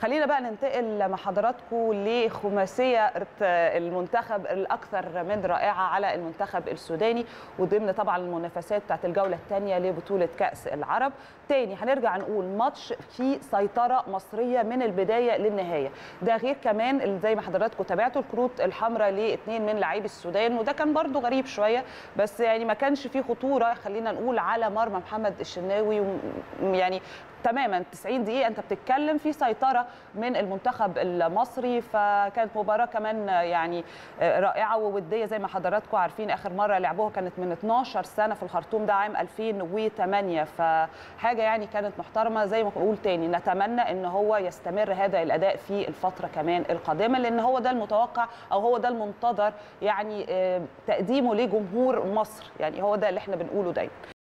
خلينا بقى ننتقل مع حضراتكم لخماسيه المنتخب الاكثر من رائعه على المنتخب السوداني وضمن طبعا المنافسات بتاعت الجوله الثانيه لبطوله كاس العرب تاني هنرجع نقول ماتش فيه سيطره مصريه من البدايه للنهايه ده غير كمان زي ما حضراتكم تابعتوا الكروت الحمراء لاثنين من لاعبي السودان وده كان برده غريب شويه بس يعني ما كانش فيه خطوره خلينا نقول على مرمى محمد الشناوي يعني تماما 90 دقيقه انت بتتكلم في سيطره من المنتخب المصري فكانت مباراه كمان يعني رائعه ووديه زي ما حضراتكم عارفين اخر مره لعبوها كانت من 12 سنه في الخرطوم ده عام 2008 فحاجه يعني كانت محترمه زي ما بقول تاني نتمنى ان هو يستمر هذا الاداء في الفتره كمان القادمه لان هو ده المتوقع او هو ده المنتظر يعني تقديمه لجمهور مصر يعني هو ده اللي احنا بنقوله دايما